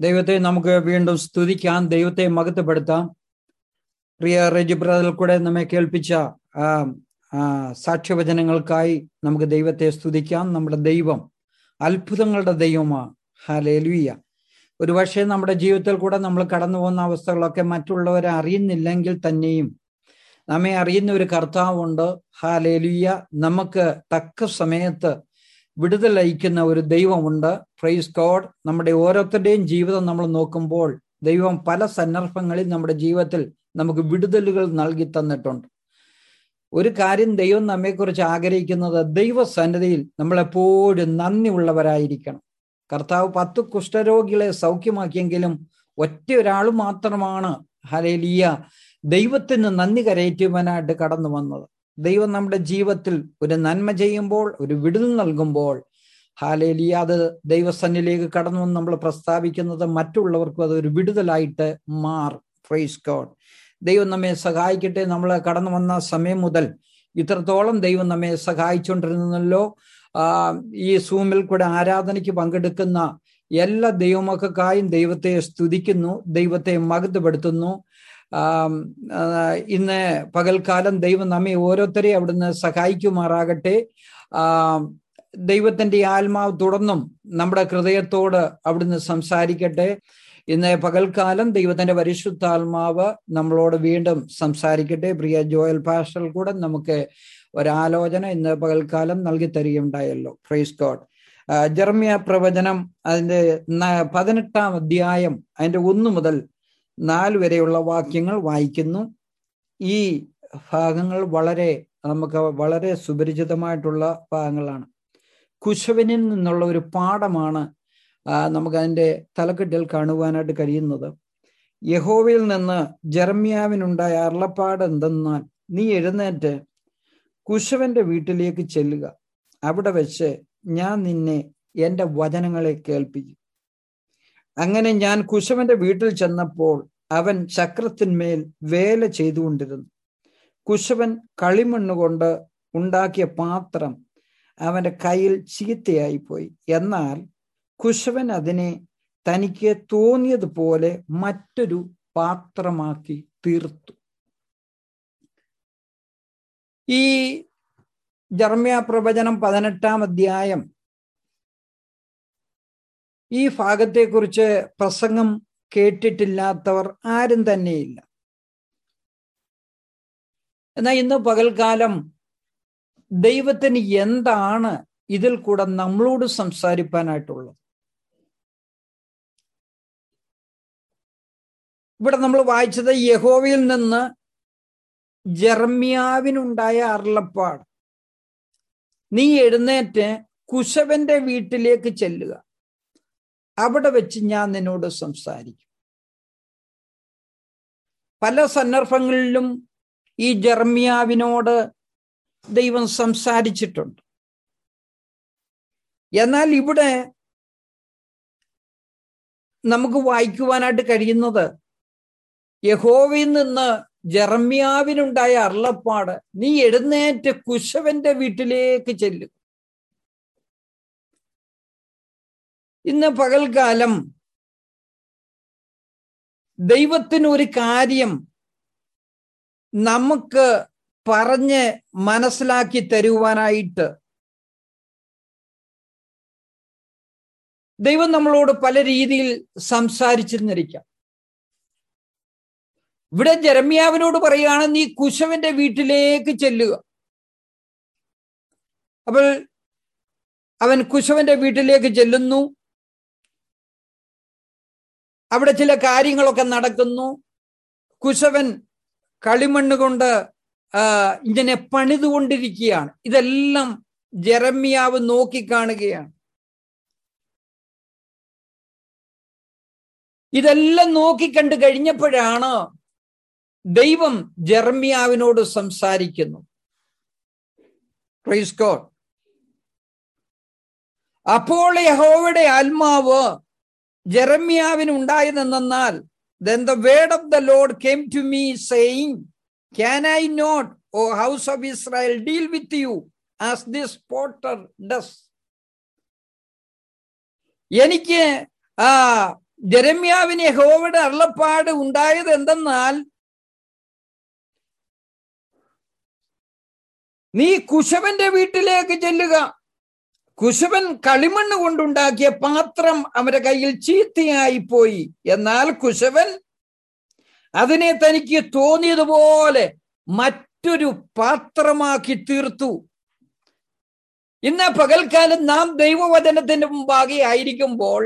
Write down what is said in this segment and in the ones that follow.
ദൈവത്തെ നമുക്ക് വീണ്ടും സ്തുതിക്കാം ദൈവത്തെ മകത്തപ്പെടുത്താം പ്രിയ റെജി ബ്രദറിൽ കൂടെ നമ്മെ കേൾപ്പിച്ച ആ ആ സാക്ഷ്യവചനങ്ങൾക്കായി നമുക്ക് ദൈവത്തെ സ്തുതിക്കാം നമ്മുടെ ദൈവം അത്ഭുതങ്ങളുടെ ദൈവമാണ് ഹാലേലുയ്യ ഒരു പക്ഷേ നമ്മുടെ ജീവിതത്തിൽ കൂടെ നമ്മൾ കടന്നു പോകുന്ന അവസ്ഥകളൊക്കെ മറ്റുള്ളവരെ അറിയുന്നില്ലെങ്കിൽ തന്നെയും നമ്മെ അറിയുന്ന ഒരു കർത്താവുണ്ട് ഹാലേലുയ്യ നമുക്ക് തക്ക സമയത്ത് വിടുതൽ അയക്കുന്ന ഒരു ദൈവമുണ്ട് പ്രൈസ് ഗോഡ് നമ്മുടെ ഓരോരുത്തരുടെയും ജീവിതം നമ്മൾ നോക്കുമ്പോൾ ദൈവം പല സന്ദർഭങ്ങളിൽ നമ്മുടെ ജീവിതത്തിൽ നമുക്ക് വിടുതലുകൾ നൽകി തന്നിട്ടുണ്ട് ഒരു കാര്യം ദൈവം നമ്മെക്കുറിച്ച് ആഗ്രഹിക്കുന്നത് ദൈവസന്നിധിയിൽ നമ്മളെപ്പോഴും നന്ദി ഉള്ളവരായിരിക്കണം കർത്താവ് പത്ത് കുഷ്ഠരോഗികളെ സൗഖ്യമാക്കിയെങ്കിലും ഒറ്റ ഒരാൾ മാത്രമാണ് ഹലേലിയ ദൈവത്തിന് നന്ദി കരയറ്റുവാനായിട്ട് കടന്നു വന്നത് ദൈവം നമ്മുടെ ജീവിതത്തിൽ ഒരു നന്മ ചെയ്യുമ്പോൾ ഒരു വിടുതൽ നൽകുമ്പോൾ ഹാലേലിയ അത് ദൈവസന്നിലേക്ക് കടന്നു വന്ന് നമ്മൾ പ്രസ്താവിക്കുന്നത് മറ്റുള്ളവർക്കും അത് ഒരു വിടുതലായിട്ട് മാറും ഫ്രൈസ് ഗോഡ് ദൈവം നമ്മെ സഹായിക്കട്ടെ നമ്മൾ കടന്നു വന്ന സമയം മുതൽ ഇത്രത്തോളം ദൈവം നമ്മെ സഹായിച്ചുകൊണ്ടിരുന്നല്ലോ ആ ഈ സൂമിൽ കൂടെ ആരാധനയ്ക്ക് പങ്കെടുക്കുന്ന എല്ലാ ദൈവമക്കായും ദൈവത്തെ സ്തുതിക്കുന്നു ദൈവത്തെ മകത്തപ്പെടുത്തുന്നു ഇന്ന് പകൽക്കാലം ദൈവം നമ്മെ ഓരോരുത്തരെയും അവിടുന്ന് സഹായിക്കുമാറാകട്ടെ ദൈവത്തിന്റെ ആത്മാവ് തുടർന്നും നമ്മുടെ ഹൃദയത്തോട് അവിടുന്ന് സംസാരിക്കട്ടെ ഇന്ന് പകൽക്കാലം ദൈവത്തിന്റെ പരിശുദ്ധാത്മാവ് നമ്മളോട് വീണ്ടും സംസാരിക്കട്ടെ പ്രിയ ജോയൽ പാസ്റ്റർ കൂടെ നമുക്ക് ഒരാലോചന ഇന്ന് പകൽക്കാലം നൽകി തരികയുണ്ടായല്ലോ ഫ്രൈസ് ഗോഡ് ജർമ്മിയ പ്രവചനം അതിന്റെ പതിനെട്ടാം അധ്യായം അതിന്റെ ഒന്ന് മുതൽ നാല് വരെയുള്ള വാക്യങ്ങൾ വായിക്കുന്നു ഈ ഭാഗങ്ങൾ വളരെ നമുക്ക് വളരെ സുപരിചിതമായിട്ടുള്ള ഭാഗങ്ങളാണ് കുശവനിൽ നിന്നുള്ള ഒരു പാഠമാണ് നമുക്ക് അതിൻ്റെ തലക്കെട്ടിൽ കാണുവാനായിട്ട് കഴിയുന്നത് യഹോവയിൽ നിന്ന് ജർമ്യാവിനുണ്ടായ അരുളപ്പാട് എന്തെന്നാൽ നീ എഴുന്നേറ്റ് കുശവന്റെ വീട്ടിലേക്ക് ചെല്ലുക അവിടെ വെച്ച് ഞാൻ നിന്നെ എൻ്റെ വചനങ്ങളെ കേൾപ്പിക്കും അങ്ങനെ ഞാൻ കുശവന്റെ വീട്ടിൽ ചെന്നപ്പോൾ അവൻ ചക്രത്തിന്മേൽ വേല ചെയ്തുകൊണ്ടിരുന്നു കുശവൻ കളിമണ്ണ് കൊണ്ട് ഉണ്ടാക്കിയ പാത്രം അവന്റെ കയ്യിൽ ചീത്തയായിപ്പോയി എന്നാൽ കുശവൻ അതിനെ തനിക്ക് തോന്നിയതുപോലെ മറ്റൊരു പാത്രമാക്കി തീർത്തു ഈ ജർമ്യ പ്രവചനം പതിനെട്ടാം അധ്യായം ഈ ഭാഗത്തെക്കുറിച്ച് പ്രസംഗം കേട്ടിട്ടില്ലാത്തവർ ആരും തന്നെയില്ല എന്നാൽ ഇന്ന് പകൽക്കാലം ദൈവത്തിന് എന്താണ് ഇതിൽ കൂടെ നമ്മളോട് സംസാരിപ്പാനായിട്ടുള്ളത് ഇവിടെ നമ്മൾ വായിച്ചത് യഹോവയിൽ നിന്ന് ജർമ്യാവിനുണ്ടായ അരുളപ്പാട് നീ എഴുന്നേറ്റ് കുശവന്റെ വീട്ടിലേക്ക് ചെല്ലുക അവിടെ വെച്ച് ഞാൻ നിന്നോട് സംസാരിക്കും പല സന്ദർഭങ്ങളിലും ഈ ജർമ്യാവിനോട് ദൈവം സംസാരിച്ചിട്ടുണ്ട് എന്നാൽ ഇവിടെ നമുക്ക് വായിക്കുവാനായിട്ട് കഴിയുന്നത് യഹോവയിൽ നിന്ന് ജർമ്യാവിനുണ്ടായ അരുളപ്പാട് നീ എഴുന്നേറ്റ് കുശവന്റെ വീട്ടിലേക്ക് ചെല്ലും ഇന്ന് പകൽക്കാലം ദൈവത്തിന് ഒരു കാര്യം നമുക്ക് പറഞ്ഞ് മനസ്സിലാക്കി തരുവാനായിട്ട് ദൈവം നമ്മളോട് പല രീതിയിൽ സംസാരിച്ചിരുന്നിരിക്കാം ഇവിടെ ജരമ്യാവിനോട് പറയുകയാണ് നീ കുശവന്റെ വീട്ടിലേക്ക് ചെല്ലുക അപ്പോൾ അവൻ കുശവന്റെ വീട്ടിലേക്ക് ചെല്ലുന്നു അവിടെ ചില കാര്യങ്ങളൊക്കെ നടക്കുന്നു കുശവൻ കളിമണ്ണ് കൊണ്ട് ഇങ്ങനെ പണിതുകൊണ്ടിരിക്കുകയാണ് ഇതെല്ലാം ജെറമ്യാവ് നോക്കിക്കാണുകയാണ് ഇതെല്ലാം നോക്കിക്കണ്ടു കഴിഞ്ഞപ്പോഴാണ് ദൈവം ജെർമ്യാവിനോട് സംസാരിക്കുന്നു പ്രൈസ് ഗോഡ് അപ്പോൾ യഹോവയുടെ ആത്മാവ് ജെറമ്യാവിന് ഉണ്ടായതെന്നാൽ then the word of the lord came to me saying can i not o house of israel deal with you as this potter does എനിക്ക് ആ ജരമ്യാവിന് യഹോവയുടെ അരുളപ്പാട് ഉണ്ടായത് എന്തെന്നാൽ നീ കുശവന്റെ വീട്ടിലേക്ക് ചെല്ലുക കുശവൻ കളിമണ്ണ് കൊണ്ടുണ്ടാക്കിയ പാത്രം അവന്റെ കയ്യിൽ ചീത്തയായി പോയി എന്നാൽ കുശവൻ അതിനെ തനിക്ക് തോന്നിയതുപോലെ മറ്റൊരു പാത്രമാക്കി തീർത്തു ഇന്ന് പകൽക്കാലം നാം ദൈവവചനത്തിന്റെ മുമ്പാകെ ആയിരിക്കുമ്പോൾ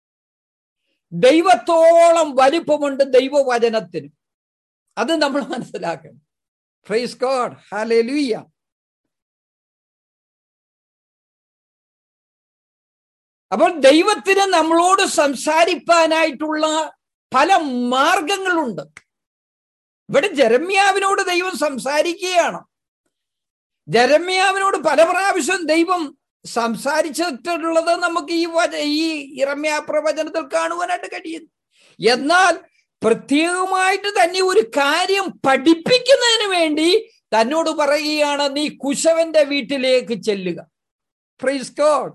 ദൈവത്തോളം വലിപ്പമുണ്ട് ദൈവവചനത്തിന് അത് നമ്മൾ മനസ്സിലാക്കണം ഫ്രൈസ് ഗോഡ് ഹാലൂയ്യ അപ്പോൾ ദൈവത്തിന് നമ്മളോട് സംസാരിപ്പാനായിട്ടുള്ള പല മാർഗങ്ങളുണ്ട് ഇവിടെ ജരമ്യാവിനോട് ദൈവം സംസാരിക്കുകയാണ് ജരമ്യാവിനോട് പല പ്രാവശ്യം ദൈവം സംസാരിച്ചിട്ടുള്ളത് നമുക്ക് ഈ വച ഈ ഇറമ്യ പ്രവചനത്തിൽ കാണുവാനായിട്ട് കഴിയുന്നു എന്നാൽ പ്രത്യേകമായിട്ട് തന്നെ ഒരു കാര്യം പഠിപ്പിക്കുന്നതിന് വേണ്ടി തന്നോട് പറയുകയാണ് നീ കുശവന്റെ വീട്ടിലേക്ക് ചെല്ലുക ഫ്രീസ് ഗോഡ്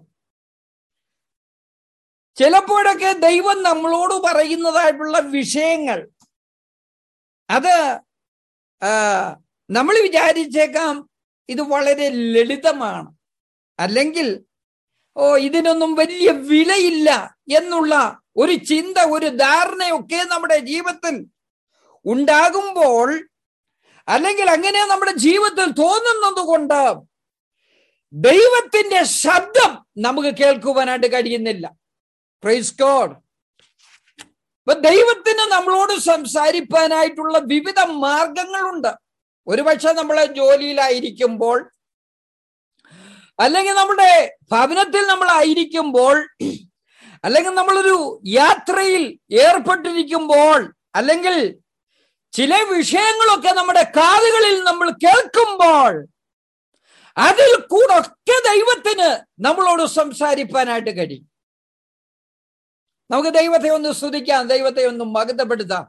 ചിലപ്പോഴൊക്കെ ദൈവം നമ്മളോട് പറയുന്നതായിട്ടുള്ള വിഷയങ്ങൾ അത് നമ്മൾ വിചാരിച്ചേക്കാം ഇത് വളരെ ലളിതമാണ് അല്ലെങ്കിൽ ഓ ഇതിനൊന്നും വലിയ വിലയില്ല എന്നുള്ള ഒരു ചിന്ത ഒരു ധാരണയൊക്കെ നമ്മുടെ ജീവിതത്തിൽ ഉണ്ടാകുമ്പോൾ അല്ലെങ്കിൽ അങ്ങനെ നമ്മുടെ ജീവിതത്തിൽ തോന്നുന്നത് കൊണ്ട് ദൈവത്തിന്റെ ശബ്ദം നമുക്ക് കേൾക്കുവാനായിട്ട് കഴിയുന്നില്ല പ്രൈസ് ഗോഡ് ഇപ്പൊ ദൈവത്തിന് നമ്മളോട് സംസാരിപ്പാനായിട്ടുള്ള വിവിധ മാർഗങ്ങളുണ്ട് ഒരുപക്ഷെ നമ്മളെ ജോലിയിലായിരിക്കുമ്പോൾ അല്ലെങ്കിൽ നമ്മുടെ ഭവനത്തിൽ നമ്മളായിരിക്കുമ്പോൾ അല്ലെങ്കിൽ നമ്മളൊരു യാത്രയിൽ ഏർപ്പെട്ടിരിക്കുമ്പോൾ അല്ലെങ്കിൽ ചില വിഷയങ്ങളൊക്കെ നമ്മുടെ കാതുകളിൽ നമ്മൾ കേൾക്കുമ്പോൾ അതിൽ കൂടൊക്കെ ദൈവത്തിന് നമ്മളോട് സംസാരിപ്പാനായിട്ട് കഴിയും നമുക്ക് ദൈവത്തെ ഒന്ന് സ്തുതിക്കാം ദൈവത്തെ ഒന്ന് മകതപ്പെടുത്താം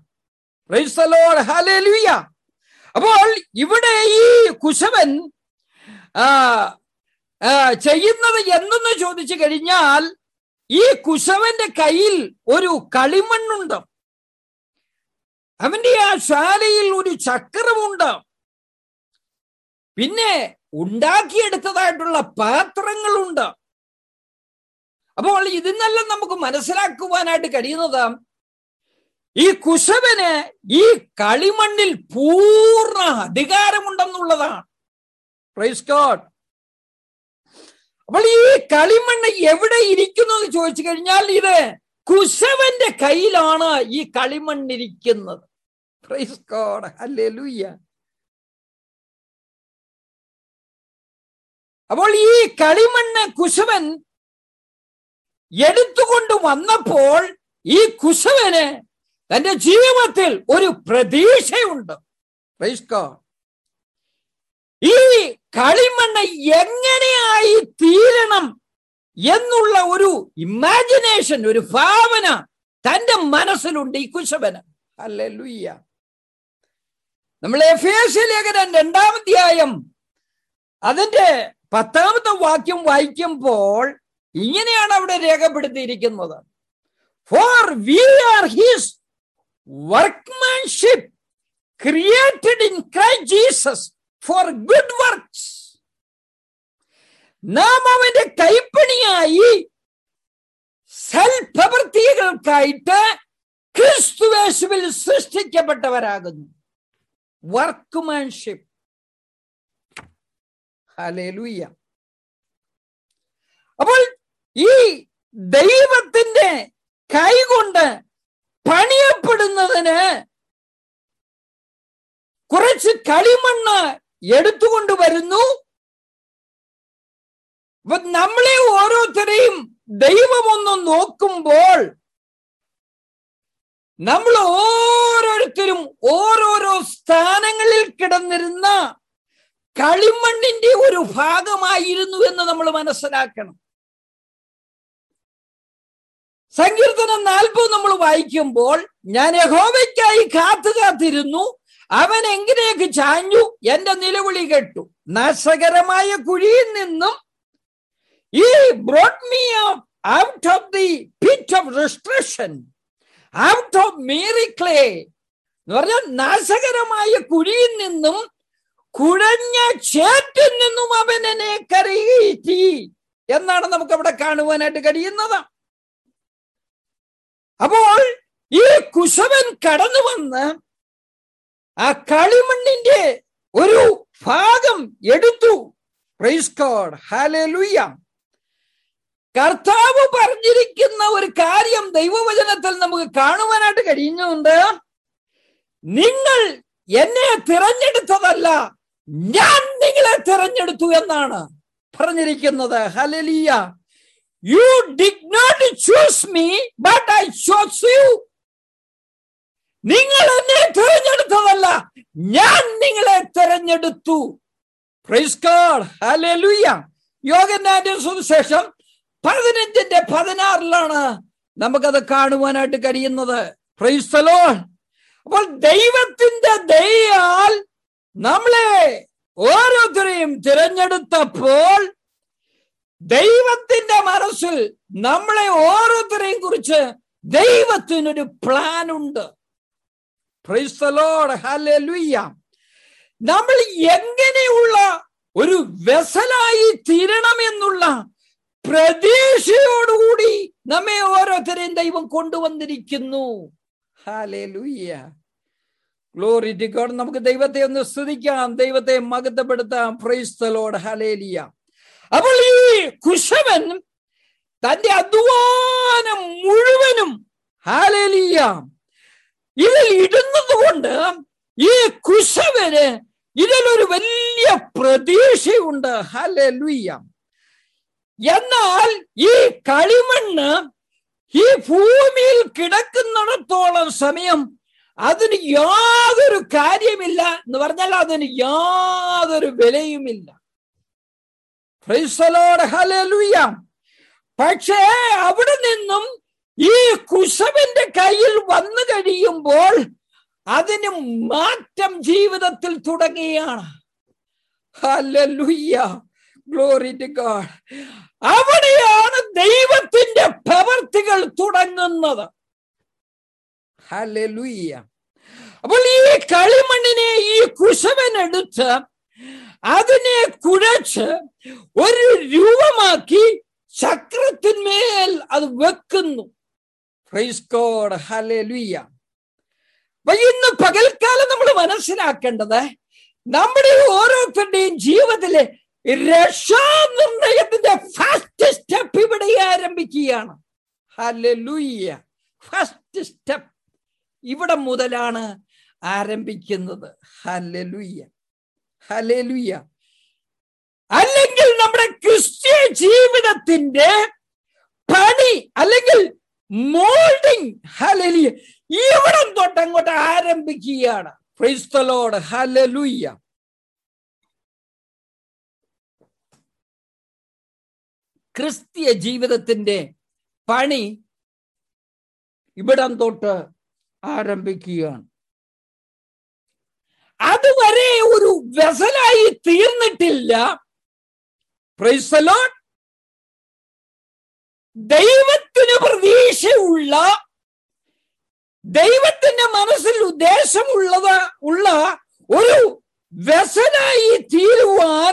അപ്പോൾ ഇവിടെ ഈ കുശവൻ ചെയ്യുന്നത് എന്തെന്ന് ചോദിച്ചു കഴിഞ്ഞാൽ ഈ കുശവന്റെ കയ്യിൽ ഒരു കളിമണ്ണുണ്ട് അവന്റെ ആ ശാലയിൽ ഒരു ചക്രമുണ്ട് പിന്നെ ഉണ്ടാക്കിയെടുത്തതായിട്ടുള്ള പാത്രങ്ങളുണ്ട് അപ്പോൾ ഇതിനെല്ലാം നമുക്ക് മനസ്സിലാക്കുവാനായിട്ട് കഴിയുന്നത് ഈ കുശവന് ഈ കളിമണ്ണിൽ പൂർണ്ണ അധികാരമുണ്ടെന്നുള്ളതാണ് പ്രൈസ് ഗോഡ് അപ്പോൾ ഈ കളിമണ്ണ് എവിടെ ഇരിക്കുന്നു എന്ന് ചോദിച്ചു കഴിഞ്ഞാൽ ഇത് കുശവന്റെ കയ്യിലാണ് ഈ കളിമണ്ണിരിക്കുന്നത് പ്രൈസ് ഗോഡ് അല്ലേ ലൂയ്യ അപ്പോൾ ഈ കളിമണ്ണ് കുശവൻ എടുത്തുകൊണ്ട് വന്നപ്പോൾ ഈ കുശവന് തന്റെ ജീവിതത്തിൽ ഒരു പ്രതീക്ഷയുണ്ട് ഈ കളിമണ്ണ് എങ്ങനെയായി തീരണം എന്നുള്ള ഒരു ഇമാജിനേഷൻ ഒരു ഭാവന തന്റെ മനസ്സിലുണ്ട് ഈ കുശവന് അല്ലെ ലുയ്യ നമ്മൾ എഫ് എസ് ലേഖനം രണ്ടാമധ്യായം അതിന്റെ പത്താമത്തെ വാക്യം വായിക്കുമ്പോൾ ഇങ്ങനെയാണ് അവിടെ രേഖപ്പെടുത്തിയിരിക്കുന്നത് for we are his workmanship created in Christ Jesus for good works നാം അവന്റെ കൈപ്പണിയായി സൽപ്രവൃത്തികൾക്കായിട്ട് ക്രിസ്തുവേശുവിൽ സൃഷ്ടിക്കപ്പെട്ടവരാകുന്നു വർക്ക്മാൻഷിപ്പ് ഹലേലുയ്യ അപ്പോൾ ഈ ദൈവത്തിന്റെ കൈകൊണ്ട് പണിയപ്പെടുന്നതിന് കുറച്ച് കളിമണ്ണ് എടുത്തുകൊണ്ട് വരുന്നു അപ്പൊ നമ്മളെ ഓരോരുത്തരെയും ദൈവമൊന്ന് നോക്കുമ്പോൾ നമ്മൾ ഓരോരുത്തരും ഓരോരോ സ്ഥാനങ്ങളിൽ കിടന്നിരുന്ന കളിമണ്ണിന്റെ ഒരു ഭാഗമായിരുന്നു എന്ന് നമ്മൾ മനസ്സിലാക്കണം സങ്കീർത്തനം നാൽപ്പത് നമ്മൾ വായിക്കുമ്പോൾ ഞാൻ യഹോവയ്ക്കായി കാത്തു കാത്തിരുന്നു അവൻ എങ്ങനെയൊക്കെ ചാഞ്ഞു എന്റെ നിലവിളി കേട്ടു നാശകരമായ കുഴിയിൽ നിന്നും he brought me out of the pit of restriction out of miry clay എന്ന് പറഞ്ഞാൽ നാശകരമായ കുഴിയിൽ നിന്നും കുഴഞ്ഞ ചേറ്റിൽ നിന്നും അവൻ എന്നെ കരകയറ്റി എന്നാണ് നമുക്ക് അവിടെ കാണുവാനായിട്ട് കഴിയുന്നത് അപ്പോൾ ഈ കുശവൻ കടന്നു വന്ന് ആ കളിമണ്ണിന്റെ ഒരു ഭാഗം എടുത്തു പ്രൈസ് ഗോഡ് ഹാലൂയ കർത്താവ് പറഞ്ഞിരിക്കുന്ന ഒരു കാര്യം ദൈവവചനത്തിൽ നമുക്ക് കാണുവാനായിട്ട് കഴിയുന്നുണ്ട് നിങ്ങൾ എന്നെ തിരഞ്ഞെടുത്തതല്ല ഞാൻ നിങ്ങളെ തിരഞ്ഞെടുത്തു എന്നാണ് പറഞ്ഞിരിക്കുന്നത് hallelujah you did not choose me but I chose you നിങ്ങൾ എന്നെ തിരഞ്ഞെടുത്തതല്ല ഞാൻ നിങ്ങളെ തിരഞ്ഞെടുത്തു പ്രൈസ് ഗോഡ് ഹല്ലേലൂയ യോഗനാന്റെ സുവിശേഷം പതിനഞ്ചിന്റെ പതിനാറിലാണ് നമുക്കത് കാണുവാനായിട്ട് കഴിയുന്നത് പ്രൈസ് ദ ലോർഡ് അപ്പോൾ ദൈവത്തിന്റെ ദയാൽ നമ്മളെ ഓരോരുത്തരെയും തിരഞ്ഞെടുത്തപ്പോൾ ദൈവത്തിന്റെ മനസ്സിൽ നമ്മളെ ഓരോരുത്തരെയും കുറിച്ച് ദൈവത്തിനൊരു പ്ലാൻ ഉണ്ട് പ്രൈസ് ദ ലോർഡ് ഹല്ലേലൂയ നമ്മൾ എങ്ങനെയുള്ള ഒരു വെസലായി തീരണമെന്നുള്ള പ്രതീക്ഷയോടുകൂടി നമ്മെ ഓരോരുത്തരെയും ദൈവം കൊണ്ടുവന്നിരിക്കുന്നു ഹാലേലൂയ്യ ഗ്ലോറി ടു ഗോഡ് നമുക്ക് ദൈവത്തെ ഒന്ന് സ്തുതിക്കാം ദൈവത്തെ മകത്തപ്പെടുത്താം പ്രൈസ്തലോട് ഹലേലിയ അപ്പോൾ ഈ കുശവൻ തന്റെ അധ്വാനം മുഴുവനും ഹാലേലിയ ഇതിൽ ഇടുന്നത് കൊണ്ട് ഈ കുശവന് ഇതിലൊരു വലിയ പ്രതീക്ഷയുണ്ട് ഹലേലുയ്യ എന്നാൽ ഈ കളിമണ്ണ് ഈ ഭൂമിയിൽ കിടക്കുന്നിടത്തോളം സമയം അതിന് യാതൊരു കാര്യമില്ല എന്ന് പറഞ്ഞാൽ അതിന് യാതൊരു വിലയുമില്ല ഹലലുയ പക്ഷേ അവിടെ നിന്നും ഈ കുശവന്റെ കയ്യിൽ വന്നു കഴിയുമ്പോൾ അതിന് മാറ്റം ജീവിതത്തിൽ തുടങ്ങുകയാണ് ഹലലുയ്യ ഗ്ലോറി ടു ഗോഡ് അവിടെയാണ് ദൈവത്തിന്റെ പ്രവർത്തികൾ തുടങ്ങുന്നത് ഹലലുയ്യ അപ്പോൾ ഈ കളിമണ്ണിനെ ഈ കുശവൻ എടുത്ത് അതിനെ കുഴച്ച് ഒരു രൂപമാക്കി ചക്രത്തിന്മേൽ അത് വെക്കുന്നു ഫ്രൈസ്കോഡ് ഹലലുയ്യ അപ്പൊ ഇന്ന് പകൽക്കാലം നമ്മൾ മനസ്സിലാക്കേണ്ടത് നമ്മുടെ ഓരോരുത്തരുടെയും ജീവിതത്തിലെ രക്ഷാനിർണയത്തിന്റെ ഫസ്റ്റ് സ്റ്റെപ്പ് ഇവിടെ ആരംഭിക്കുകയാണ് ഹലലുയ്യ ഫസ്റ്റ് സ്റ്റെപ്പ് ഇവിടെ മുതലാണ് ആരംഭിക്കുന്നത് ഹലലുയ്യ ഹലലുയ്യ അല്ലെങ്കിൽ നമ്മുടെ ക്രിസ്ത്യ ജീവിതത്തിന്റെ പണി അല്ലെങ്കിൽ മോൾഡിങ് ഹലലിയ ഇവിടം തൊട്ടങ്ങോട്ട് ആരംഭിക്കുകയാണ് ക്രൈസ്തലോട് ഹലലുയ്യ ക്രിസ്തീയ ജീവിതത്തിന്റെ പണി ഇവിടം തൊട്ട് ആരംഭിക്കുകയാണ് അതുവരെ ഒരു വെസലായി തീർന്നിട്ടില്ല പ്രൈസലോൺ ദൈവത്തിന് പ്രതീക്ഷയുള്ള ദൈവത്തിന്റെ മനസ്സിൽ ഉദ്ദേശമുള്ളത് ഉള്ള ഒരു വ്യസനായി തീരുവാൻ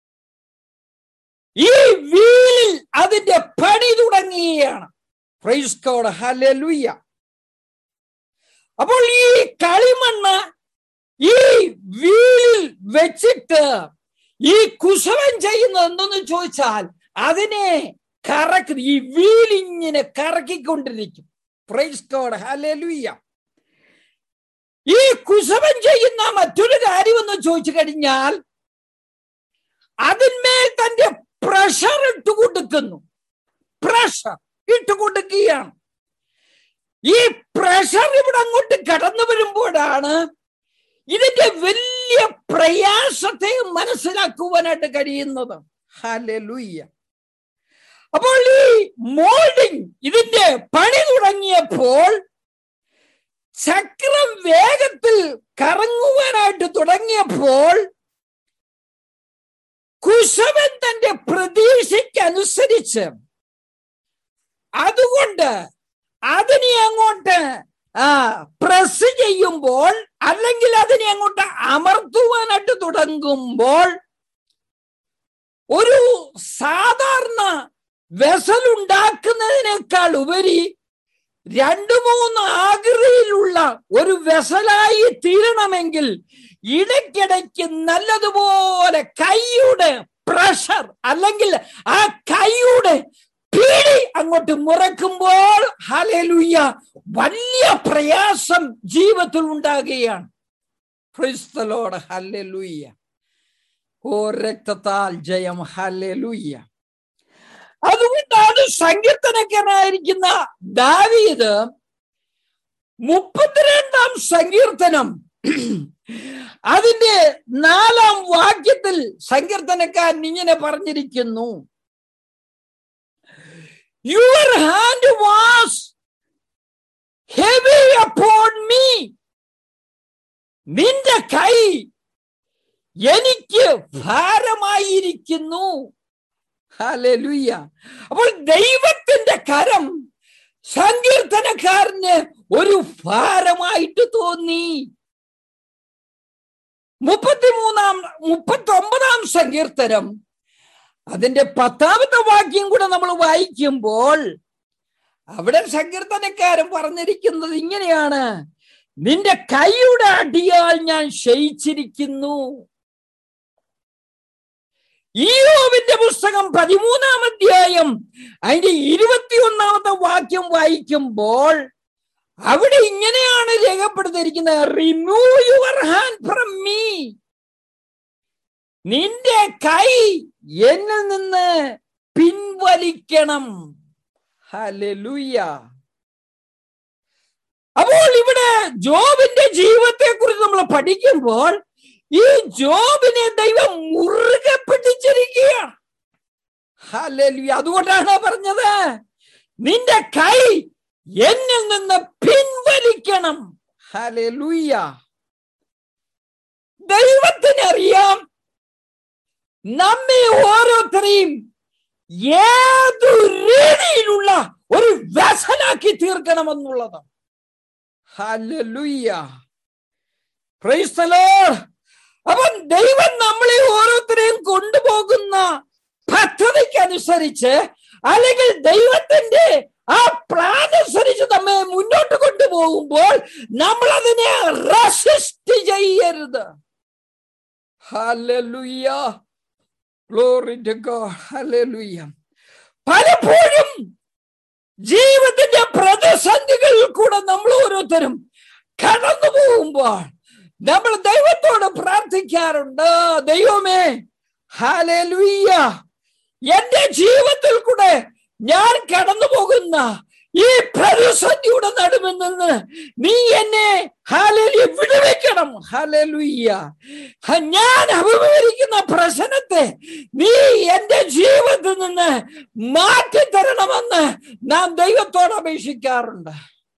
ഈ വീലിൽ അതിന്റെ പണി തുടങ്ങുകയാണ് പ്രൈസ് കോഡ് ഹലലുയ്യ അപ്പോൾ ഈ കളിമണ്ണ് ഈ വീലിൽ വെച്ചിട്ട് ഈ കുശവൻ ചെയ്യുന്നത് എന്തെന്ന് ചോദിച്ചാൽ അതിനെ കറക്കി ഈ വീലിങ്ങനെ കറക്കിക്കൊണ്ടിരിക്കും പ്രൈസ് കോഡ് ഹലലുയ്യ ഈ കുശവൻ ചെയ്യുന്ന മറ്റൊരു കാര്യമെന്ന് ചോദിച്ചു കഴിഞ്ഞാൽ അതിന്മേൽ തന്റെ പ്രഷർ ഇട്ട് കൊടുക്കുന്നു പ്രഷർ ഇട്ട് കൊടുക്കുകയാണ് ഈ പ്രഷർ ഇവിടെ അങ്ങോട്ട് കടന്നു വരുമ്പോഴാണ് ഇതിന്റെ വലിയ പ്രയാസത്തെ മനസ്സിലാക്കുവാനായിട്ട് കഴിയുന്നത് ഹലലുയ്യ അപ്പോൾ ഈ മോൾഡിങ് ഇതിന്റെ പണി തുടങ്ങിയപ്പോൾ ചക്രം വേഗത്തിൽ കറങ്ങുവാനായിട്ട് തുടങ്ങിയപ്പോൾ കുശവൻ തന്റെ പ്രതീക്ഷയ്ക്കനുസരിച്ച് അതുകൊണ്ട് അതിനെ അങ്ങോട്ട് ആ പ്രസ് ചെയ്യുമ്പോൾ അല്ലെങ്കിൽ അതിനെ അങ്ങോട്ട് അമർത്തുവാനായിട്ട് തുടങ്ങുമ്പോൾ ഒരു സാധാരണ വെസൽ ഉണ്ടാക്കുന്നതിനേക്കാൾ ഉപരി രണ്ടു മൂന്ന് ആകൃതിയിലുള്ള ഒരു വെസലായി തീരണമെങ്കിൽ ഇടയ്ക്കിടയ്ക്ക് നല്ലതുപോലെ കൈയുടെ പ്രഷർ അല്ലെങ്കിൽ ആ കൈയുടെ പിടി അങ്ങോട്ട് മുറക്കുമ്പോൾ ഹലലുയ്യ വലിയ പ്രയാസം ജീവിതത്തിൽ ഉണ്ടാകുകയാണ് ക്രിസ്തലോട് ഹല്ലുയ്യ ഓ രക്തത്താൽ ജയം ഹല്ലുയ്യ അതുകൊണ്ടാണ് സങ്കീർത്തനക്കാരായിരിക്കുന്ന ദാവീദ് മുപ്പത്തിരണ്ടാം സങ്കീർത്തനം അതിന്റെ നാലാം വാക്യത്തിൽ സങ്കീർത്തനക്കാരൻ ഇങ്ങനെ പറഞ്ഞിരിക്കുന്നു your hand was heavy upon me നിന്റെ കൈ എനിക്ക് ഭാരമായിരിക്കുന്നു ഹല്ലേലൂയ അപ്പോൾ ദൈവത്തിന്റെ കരം സങ്കീർത്തനക്കാരന് ഒരു ഭാരമായിട്ട് തോന്നി മുപ്പത്തിമൂന്നാം മുപ്പത്തി ഒമ്പതാം സങ്കീർത്തനം അതിന്റെ പത്താമത്തെ വാക്യം കൂടെ നമ്മൾ വായിക്കുമ്പോൾ അവിടെ സങ്കീർത്തനക്കാരൻ പറഞ്ഞിരിക്കുന്നത് ഇങ്ങനെയാണ് നിന്റെ കൈയുടെ അടിയാൽ ഞാൻ ക്ഷയിച്ചിരിക്കുന്നു ഈയോവിന്റെ പുസ്തകം പതിമൂന്നാം അധ്യായം അതിന്റെ ഇരുപത്തിയൊന്നാമത്തെ വാക്യം വായിക്കുമ്പോൾ അവിടെ ഇങ്ങനെയാണ് രേഖപ്പെടുത്തിയിരിക്കുന്നത് remove your hand from me നിന്റെ കൈ എന്നിൽ നിന്ന് പിൻവലിക്കണം ഹലലുയ്യ അപ്പോൾ ഇവിടെ ജോബിന്റെ ജീവിതത്തെ കുറിച്ച് നമ്മൾ പഠിക്കുമ്പോൾ ഈ ജോബിനെ ദൈവം മുറുകെ പിടിച്ചിരിക്കുകയാണ് ഹല്ലേലൂയ അതുകൊണ്ടാണ് പറഞ്ഞത് നിന്റെ കൈ എന്നിൽ നിന്ന് പിൻവലിക്കണം ഹല്ലേലൂയ ദൈവത്തിനറിയാം നമ്മെ ഓരോരുത്തരെയും ഏതു രീതിയിലുള്ള ഒരു വ്യസനാക്കി തീർക്കണമെന്നുള്ളത് ഹല്ലേലൂയ പ്രൈസ് ദി ലോർഡ് അവൻ ദൈവം നമ്മളെ ഓരോരുത്തരെയും കൊണ്ടുപോകുന്ന പദ്ധതിക്കനുസരിച്ച് അല്ലെങ്കിൽ ദൈവത്തിന്റെ ആ പ്ലാൻ അനുസരിച്ച് നമ്മെ മുന്നോട്ട് കൊണ്ടുപോകുമ്പോൾ നമ്മൾ അതിനെ റെസിസ്റ്റ് ചെയ്യരുത് hallelujah glory to God hallelujah പലപ്പോഴും ജീവിതത്തിന്റെ പ്രതിസന്ധികളിൽ കൂടെ നമ്മൾ ഓരോരുത്തരും കടന്നു പോകുമ്പോൾ നമ്മൾ ദൈവത്തോട് പ്രാർത്ഥിക്കാറുണ്ട് ദൈവമേ ഹാലലുയ്യ എന്റെ ജീവിതത്തിൽ കൂടെ ഞാൻ കടന്നു പോകുന്ന ഈ പ്രതിസന്ധിയുടെ നടുവിൽ നിന്ന് നീ എന്നെ ഹാലലി വിടുവെക്കണം ഹാലലുയ്യ ഞാൻ അഭിമുഖീകരിക്കുന്ന പ്രശ്നത്തെ നീ എന്റെ ജീവിതത്തിൽ നിന്ന് മാറ്റിത്തരണമെന്ന് നാം ദൈവത്തോട് അപേക്ഷിക്കാറുണ്ട്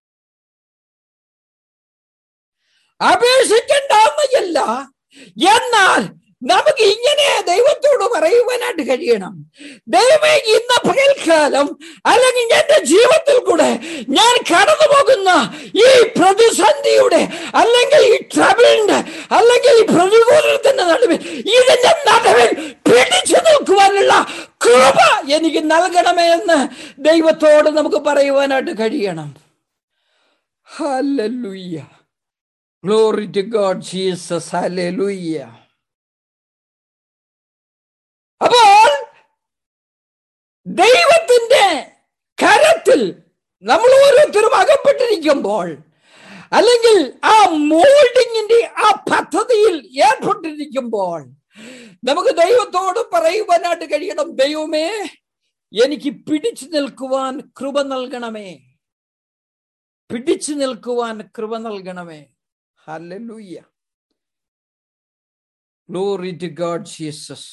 അപേക്ഷിക്കണ്ടെന്നല്ല എന്നാൽ നമുക്ക് ഇങ്ങനെ ദൈവത്തോട് പറയുവാനായിട്ട് കഴിയണം ദൈവമേ ഇന്ന പകൽക്കാലം അല്ലെങ്കിൽ എന്റെ ജീവിതത്തിൽ കൂടെ ഞാൻ കടന്നു പോകുന്ന ഈ പ്രതിസന്ധിയുടെ അല്ലെങ്കിൽ ഈ ട്രബിളിന്റെ അല്ലെങ്കിൽ ഈ പ്രതികൂലത്തിന്റെ നടുവിൽ ഇതിന്റെ നടുവിൽ പിടിച്ചു നിൽക്കുവാനുള്ള കൃപ എനിക്ക് നൽകണമേ എന്ന് ദൈവത്തോട് നമുക്ക് പറയുവാനായിട്ട് കഴിയണം hallelujah glory to God Jesus hallelujah അപ്പോൾ ദൈവത്തിന്റെ കരത്തിൽ നമ്മൾ ഓരോരുത്തരും അകപ്പെട്ടിരിക്കുമ്പോൾ അല്ലെങ്കിൽ ആ മോൾഡിങ്ങിന്റെ ആ പദ്ധതിയിൽ ഏർപ്പെട്ടിരിക്കുമ്പോൾ നമുക്ക് ദൈവത്തോട് പറയുവാനായിട്ട് കഴിയണം ദൈവമേ എനിക്ക് പിടിച്ചു നിൽക്കുവാൻ കൃപ നൽകണമേ പിടിച്ചു നിൽക്കുവാൻ കൃപ നൽകണമേ hallelujah glory to God Jesus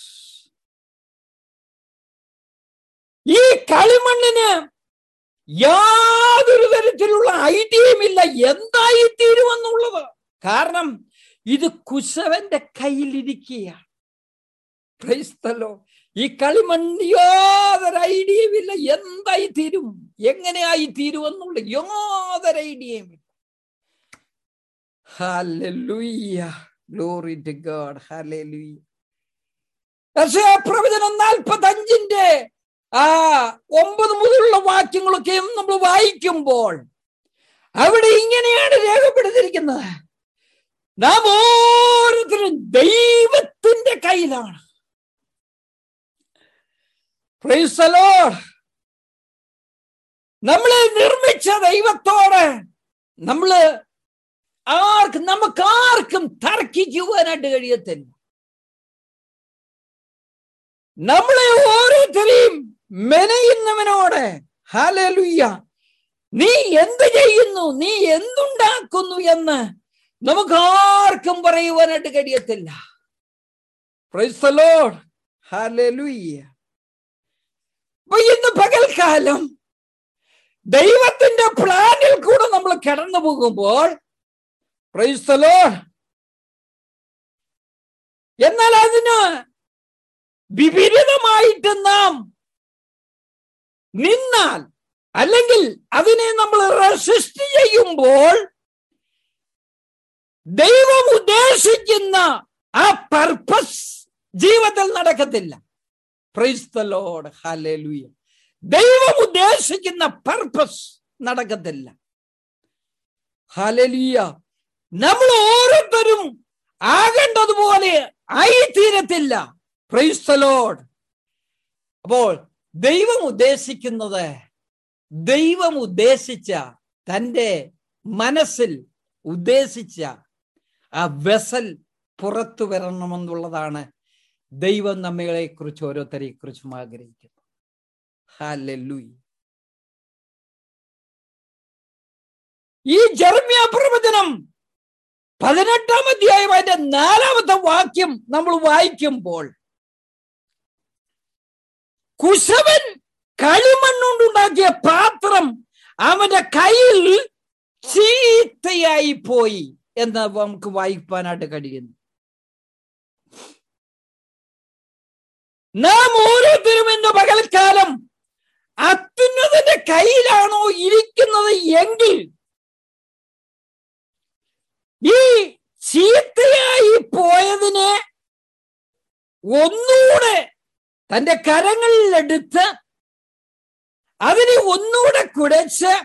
ഈ കളിമണ്ണിന് യാതൊരു തരത്തിലുള്ള ഐഡിയയുമില്ല എന്തായി തീരുമെന്നുള്ളത് കാരണം ഇത് കുശവന്റെ കയ്യിലിരിക്കുകയാണ് ക്രൈസ്തലോ ഈ കളിമണ്ണ് യാതൊരു ഐഡിയയുമില്ല എന്തായി തീരും എങ്ങനെയായി തീരുമെന്നുള്ള യാതൊരു ഐഡിയയുമില്ല Hallelujah. Glory to God. Hallelujah. പ്രവചനം നാൽപ്പത്തി അഞ്ചിന്റെ ആ ഒമ്പത് മുതലുള്ള വാക്യങ്ങളൊക്കെ നമ്മൾ വായിക്കുമ്പോൾ അവിടെ ഇങ്ങനെയാണ് രേഖപ്പെടുത്തിയിരിക്കുന്നത് നാം ഓരോരുത്തരും ദൈവത്തിന്റെ കയ്യിലാണ് നമ്മളെ നിർമ്മിച്ച ദൈവത്തോട് നമ്മള് ആർക്കും നമുക്ക് ആർക്കും തർക്കിക്കുവാനായിട്ട് കഴിയത്തില്ല നമ്മളെ ഓരോരുത്തരെയും മെനയുന്നവനോട് ഹാലലുയ്യ നീ എന്ത് ചെയ്യുന്നു നീ എന്തുണ്ടാക്കുന്നു എന്ന് നമുക്ക് ആർക്കും പറയുവാനായിട്ട് കഴിയത്തില്ല അപ്പൊ ഇന്ന് പകൽക്കാലം ദൈവത്തിന്റെ പ്ലാനിൽ കൂടെ നമ്മൾ കടന്നു പോകുമ്പോൾ പ്രൈസ്തലോ എന്നാൽ അതിന് വിപരീതമായിട്ട് നാം നിന്നാൽ അല്ലെങ്കിൽ അതിനെ നമ്മൾ റെസിസ്റ്റ് ചെയ്യുമ്പോൾ ദൈവം ഉദ്ദേശിക്കുന്ന ആ പർപ്പസ് ജീവിതത്തിൽ നടക്കത്തില്ല പ്രൈസ്തലോട് ഹലലുയ ദൈവം ഉദ്ദേശിക്കുന്ന പർപ്പസ് നടക്കത്തില്ല ഹലലിയ നമ്മൾ ഓരോരുത്തരും ആകേണ്ടതുപോലെ ആയിത്തീരത്തില്ല പ്രൈസ്തലോട് അപ്പോൾ ദൈവം ഉദ്ദേശിക്കുന്നത് ദൈവം ഉദ്ദേശിച്ച തൻ്റെ മനസ്സിൽ ഉദ്ദേശിച്ച ആ വെസൽ പുറത്തു വരണമെന്നുള്ളതാണ് ദൈവം നമ്മളെ കുറിച്ച് ഓരോരുത്തരെ കുറിച്ചും ആഗ്രഹിക്കുന്നു ഹാലൂയി ഈ ജർമ്യ പ്രവചനം പതിനെട്ടാം അധ്യായം അതിന്റെ നാലാമത്തെ വാക്യം നമ്മൾ വായിക്കുമ്പോൾ കുശവൻ കളിമണ്ണുകൊണ്ടുണ്ടാക്കിയ പാത്രം അവന്റെ കയ്യിൽ ചീത്തയായി പോയി എന്ന് നമുക്ക് വായിക്കാനായിട്ട് കഴിയുന്നു നാം ഓരോരുത്തരും ഇന്ന് പകൽക്കാലം അത്യുന്നതിന്റെ കയ്യിലാണോ ഇരിക്കുന്നത് എങ്കിൽ ഈ ചീത്തയായി പോയതിനെ ഒന്നുകൂടെ തന്റെ കരങ്ങളിലെടുത്ത് അതിനെ ഒന്നുകൂടെ കുടച്ച്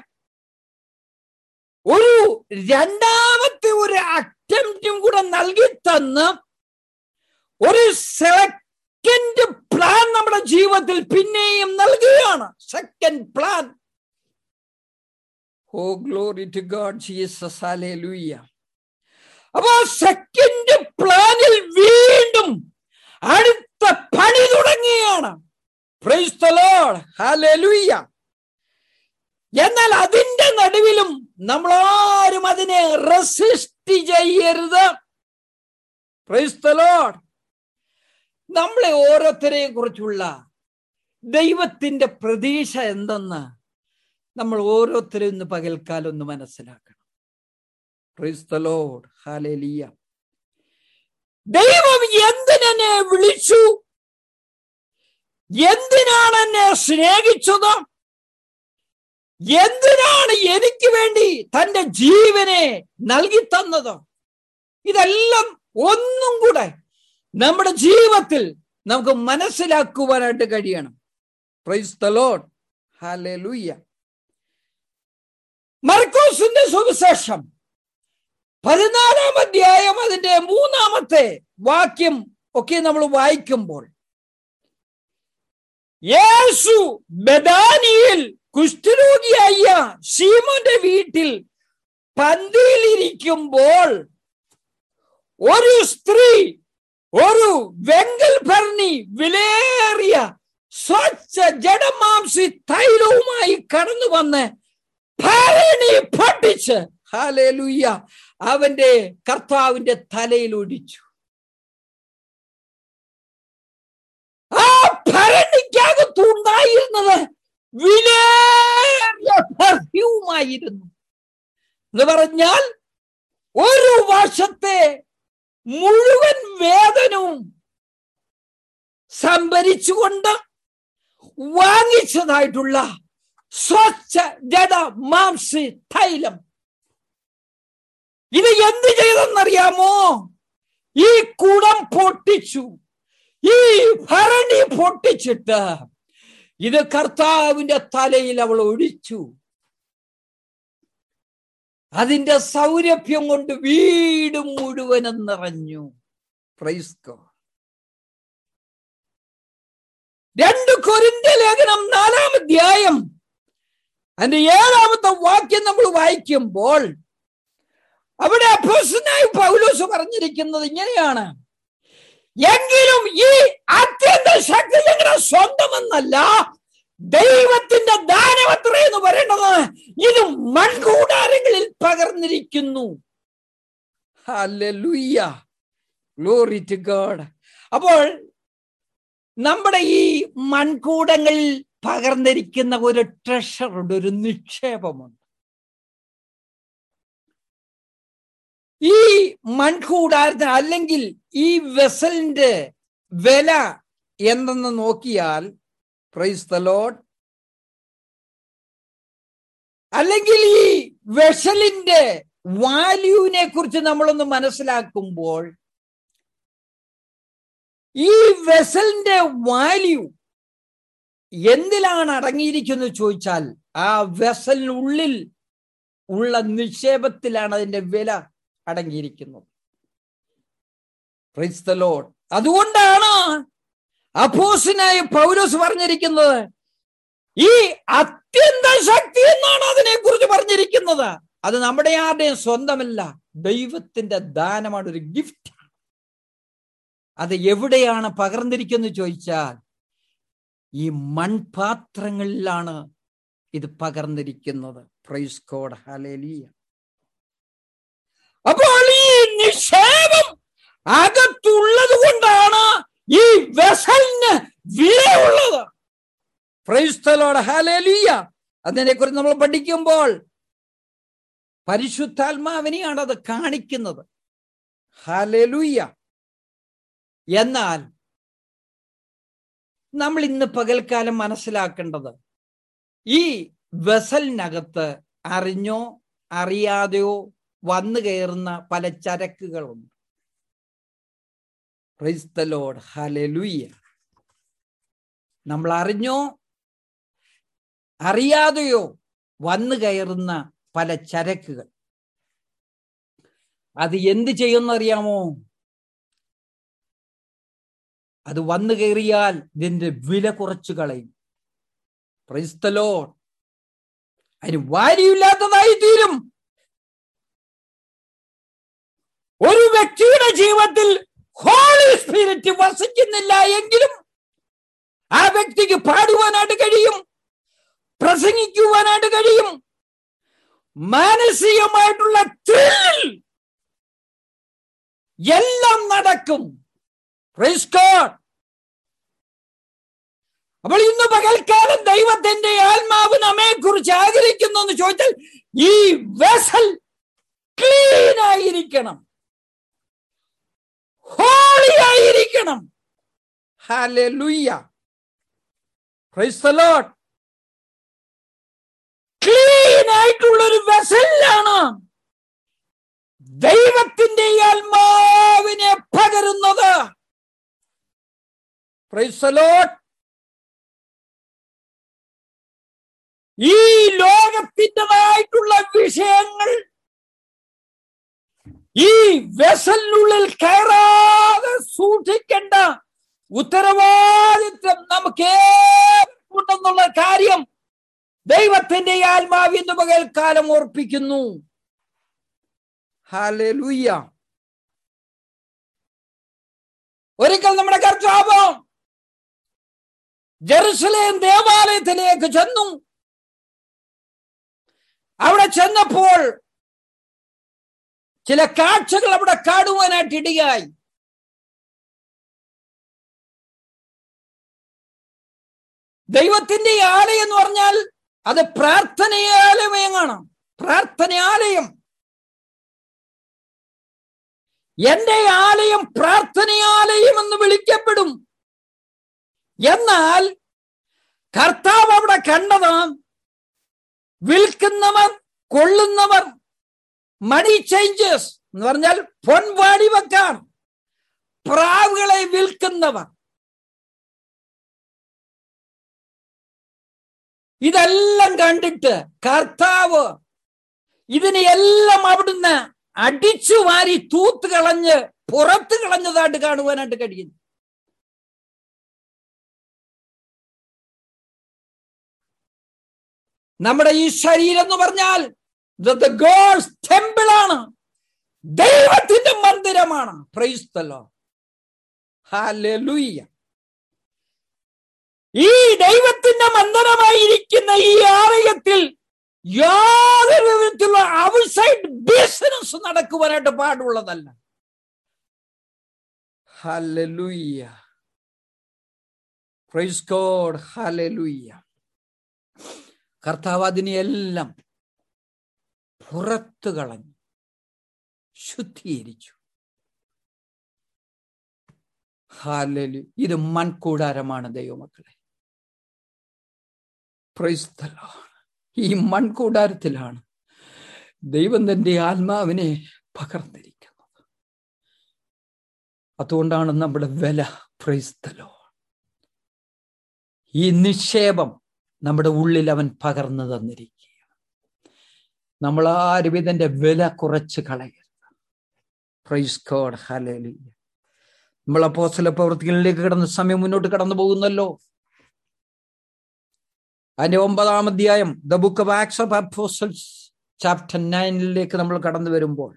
ഒരു രണ്ടാമത്തെ ഒരു അറ്റംപ്റ്റും കൂടെ നൽകി തന്ന് ഒരു സെക്കൻഡ് പ്ലാൻ നമ്മുടെ ജീവിതത്തിൽ പിന്നെയും നൽകുകയാണ് second plan oh glory to God Jesus hallelujah അപ്പൊ സെക്കൻഡ് പ്ലാനിൽ വീണ്ടും അടുത്ത പണി തുടങ്ങിയാണ് ഹല്ലേലൂയ എന്നാൽ അതിന്റെ നടുവിലും നമ്മളാരും അതിനെ റെസിസ്റ്റ് ചെയ്യരുത് ക്രൈസ്തലോഡ് നമ്മളെ ഓരോരുത്തരെയും കുറിച്ചുള്ള ദൈവത്തിന്റെ പ്രതീക്ഷ എന്തെന്ന് നമ്മൾ ഓരോരുത്തരും ഇന്ന് പകൽക്കാലം ഒന്ന് മനസ്സിലാക്കണം ക്രൈസ്തലോഡ് ഹാലേലിയ ദൈവം എന്തിനെ വിളിച്ചു എന്തിനാണ് എന്നെ സ്നേഹിച്ചത് എന്തിനാണ് എനിക്ക് വേണ്ടി തന്റെ ജീവനെ നൽകി തന്നത് ഇതെല്ലാം ഒന്നും കൂടെ നമ്മുടെ ജീവിതത്തിൽ നമുക്ക് മനസ്സിലാക്കുവാനായിട്ട് കഴിയണം പ്രൈസ് തലോഡ് ഹാലൂയ്യ മർക്കോസിന്റെ സുവിശേഷം പതിനാലാം അധ്യായം അതിന്റെ മൂന്നാമത്തെ വാക്യം ഒക്കെ നമ്മൾ വായിക്കുമ്പോൾ യേശു ബദാനിയിൽ കുഷ്ഠരോഗിയായ ശീമോന്റെ വീട്ടിൽ പന്തിയിലിരിക്കുമ്പോൾ ഒരു സ്ത്രീ ഒരു വെങ്കൽ ഭരണി വിലേറിയ സ്വച്ഛ ജഡമാംസി തൈലവുമായി കടന്നു വന്ന് ഭരണി പൊട്ടിച്ച് ഹാലേലുയ്യ അവന്റെ കർത്താവിന്റെ തലയിൽ ഒടിച്ചു ആ ഭരണിക്കകത്തുണ്ടായിരുന്നത് വിലേറിയ പെർഫ്യൂമായിരുന്നു എന്ന് പറഞ്ഞാൽ ഒരു വർഷത്തെ മുഴുവൻ വേതനവും സംഭരിച്ചുകൊണ്ട് വാങ്ങിച്ചതായിട്ടുള്ള സ്വച്ഛ ജഡ മാംസി തൈലം ഇത് എന്ത് ചെയ്തെന്നറിയാമോ ഈ കുടം പൊട്ടിച്ചു ഈ ഭരണി പൊട്ടിച്ചിട്ട് ഇത് കർത്താവിന്റെ തലയിൽ അവൾ ഒഴിച്ചു അതിന്റെ സൗരഭ്യം കൊണ്ട് വീട് മുഴുവനും നിറഞ്ഞു പ്രൈസ്കോ രണ്ട് കൊരിന്ത ലേഖനം നാലാം അധ്യായം അതിന്റെ ഏഴാമത്തെ വാക്യം നമ്മൾ വായിക്കുമ്പോൾ അവിടെ അപ്പോസനായി പൗലോസ് പറഞ്ഞിരിക്കുന്നത് ഇങ്ങനെയാണ് എങ്കിലും ഈ അത്യന്ത ശക്തി ഞങ്ങളുടെ സ്വന്തമെന്നല്ല ദൈവത്തിന്റെ ദാനമത്ര എന്ന് പറയുന്നത് ഇത് മൺകൂടാരങ്ങളിൽ പകർന്നിരിക്കുന്നു ഗ്ലോറി ടു ഗോഡ് അപ്പോൾ നമ്മുടെ ഈ മൺകൂടങ്ങളിൽ പകർന്നിരിക്കുന്ന ഒരു ട്രഷറുണ്ട് ഒരു നിക്ഷേപമുണ്ട് ഈ മൺകൂടാരത്തിന് അല്ലെങ്കിൽ ഈ വെസലിന്റെ വില എന്തെന്ന് നോക്കിയാൽ പ്രൈസ് ദ ലോഡ് അല്ലെങ്കിൽ ഈ വെസലിന്റെ വാല്യൂവിനെ കുറിച്ച് നമ്മളൊന്ന് മനസ്സിലാക്കുമ്പോൾ ഈ വെസലിന്റെ വാല്യൂ എന്തിലാണ് അടങ്ങിയിരിക്കുന്നത് ചോദിച്ചാൽ ആ വെസലിനുള്ളിൽ ഉള്ള നിക്ഷേപത്തിലാണ് അതിന്റെ വില അടങ്ങിയിരിക്കുന്നത് പ്രൈസ് ദ ലോഡ് അതുകൊണ്ടാണ് അപ്പോസിനായ പൗലോസ് പറഞ്ഞിരിക്കുന്നത് ഈ അത്യന്ത ശക്തി എന്നാണ് അതിനെ കുറിച്ച് പറഞ്ഞിരിക്കുന്നത് അത് നമ്മുടെ ആരുടെയും സ്വന്തമല്ല ദൈവത്തിന്റെ ദാനമാണ് ഒരു ഗിഫ്റ്റ് അത് എവിടെയാണ് പകർന്നിരിക്കുന്നത് ചോദിച്ചാൽ ഈ മൺപാത്രങ്ങളിലാണ് ഇത് പകർന്നിരിക്കുന്നത് പ്രൈസ് കോഡ് ഹലേലിയ അപ്പോൾ ഈ നിക്ഷേപം അകത്തുള്ളത് കൊണ്ടാണ് ഈ വെസലിന് വിലയുള്ളത് പ്രൈസ്തലോട് ഹലേലിയ അതിനെ കുറിച്ച് നമ്മൾ പഠിക്കുമ്പോൾ പരിശുദ്ധാത്മാവിനെയാണ് അത് കാണിക്കുന്നത് ഹലലുയ്യ എന്നാൽ നമ്മൾ ഇന്ന് പകൽക്കാലം മനസ്സിലാക്കേണ്ടത് ഈ വെസലിനകത്ത് അറിഞ്ഞോ അറിയാതെയോ വന്നു കയറുന്ന പല ചരക്കുകളുണ്ട് ക്രൈസ്തലോഡ് ഹലലുയ്യ നമ്മൾ അറിഞ്ഞോ അറിയാതെയോ വന്നു കയറുന്ന പല ചരക്കുകൾ അത് എന്ത് ചെയ്യുമെന്നറിയാമോ അത് വന്നു കയറിയാൽ ഇതിന്റെ വില കുറച്ചു കളയും ക്രൈസ്തലോ അതിന് വാല്യമില്ലാത്തതായി തീരും ഒരു വ്യക്തിയുടെ ജീവിതത്തിൽ ഹോളി സ്പിരിറ്റ് വസിക്കുന്നില്ല എങ്കിലും ആ വ്യക്തിക്ക് പാടുവാനായിട്ട് കഴിയും പ്രസംഗിക്കുവാനായിട്ട് കഴിയും മാനസികമായിട്ടുള്ള ത്രിൽ എല്ലാം നടക്കും അപ്പോൾ ഇന്ന് പകൽക്കാലം ദൈവത്തിന്റെ ആത്മാവ് നമ്മെ കുറിച്ച് ആഗ്രഹിക്കുന്നു എന്ന് ചോദിച്ചാൽ ഈ വെസൽ ക്ലീൻ ആയിരിക്കണം ഹോളി ആയിരിക്കണം hallelujah praise the Lord clean ആയിട്ടുള്ള ഒരു വെസലിലാണ് ദൈവത്തിന്റെ ആത്മാവിനെ പകരുന്നത് പ്രൈസ് ദ ലോർഡ് ഈ ലോകത്തിൻ്റെതായിട്ടുള്ള വിഷയങ്ങൾ ഈ വെസലിനുള്ളിൽ കയറാതെ സൂക്ഷിക്കേണ്ട ഉത്തരവാദിത്വം നമുക്ക് ഉണ്ടെന്നുള്ള കാര്യം ദൈവത്തിന്റെ ആത്മാവ് ഇന്ന് പകൽക്കാലം ഓർപ്പിക്കുന്നു ഹാലൂയ്യ ഒരിക്കൽ നമ്മുടെ കർത്താവ് ജെറുസലേം ദേവാലയത്തിലേക്ക് ചെന്നു അവിടെ ചെന്നപ്പോൾ ചില കാഴ്ചകൾ അവിടെ കാണുവാനായിട്ട് ഇടയായി ദൈവത്തിന്റെ ആലയം എന്ന് പറഞ്ഞാൽ അത് പ്രാർത്ഥനയാലയമാണ് പ്രാർത്ഥനയാലയം എന്റെ ആലയം പ്രാർത്ഥനയാലയം എന്ന് വിളിക്കപ്പെടും എന്നാൽ കർത്താവ് അവിടെ കണ്ടത് വിൽക്കുന്നവർ കൊള്ളുന്നവർ മണി ചേഞ്ചസ് എന്ന് പറഞ്ഞാൽ പൊൻവാടി വെക്കാൻ പ്രാവുകളെ വിൽക്കുന്നവർ ഇതെല്ലാം കണ്ടിട്ട് കർത്താവ് ഇതിനെ എല്ലാം അവിടുന്ന് അടിച്ചു വാരി തൂത്ത് കളഞ്ഞ് പുറത്ത് കളഞ്ഞതായിട്ട് കാണുവാനായിട്ട് കഴിയുന്നു നമ്മുടെ ഈ ശരീരം എന്ന് പറഞ്ഞാൽ ഗോഡ്സ് ടെമ്പിൾ ആണ് ദൈവത്തിന്റെ മന്ദിരമാണ് പ്രൈസ്തല്ലോ ഹാലൂയ്യ ഈ ദൈവത്തിന്റെ മന്ദിരമായിരിക്കുന്ന ഈ ആലയത്തിൽ യാതൊരു വിധത്തിലുള്ള ഔട്ട്സൈഡ് ബിസിനസ് നടക്കുവാനായിട്ട് പാടുള്ളതല്ല ഹലലുയ്യ പ്രൈസ് ഗോഡ് ഹലലുയ്യ കർത്താവ് അതിനെയെല്ലാം പുറത്തു കളഞ്ഞു ശുദ്ധീകരിച്ചു ഹാലലു ഇത് മൺകൂടാരമാണ് ദൈവമക്കളെ പ്രൈസ്തലാണ് ഈ മൺകൂടാരത്തിലാണ് ദൈവം തന്റെ ആത്മാവിനെ പകർന്നിരിക്കുന്നത് അതുകൊണ്ടാണ് നമ്മുടെ വില പ്രൈസ്തലോ ഈ നിക്ഷേപം നമ്മുടെ ഉള്ളിൽ അവൻ പകർന്നു തന്നിരിക്കുകയാണ് നമ്മൾ ആരും ഇതിന്റെ വില കുറച്ച് കളയരുത് പ്രൈസ് ഗോഡ് ഹലലി നമ്മൾ അപ്പോസ്തല പ്രവൃത്തികളിലേക്ക് കടന്ന സമയം മുന്നോട്ട് കടന്നു പോകുന്നല്ലോ അതിന്റെ ഒമ്പതാം അധ്യായം the book of Acts of apostles chapter നയനിലേക്ക് നമ്മൾ കടന്നു വരുമ്പോൾ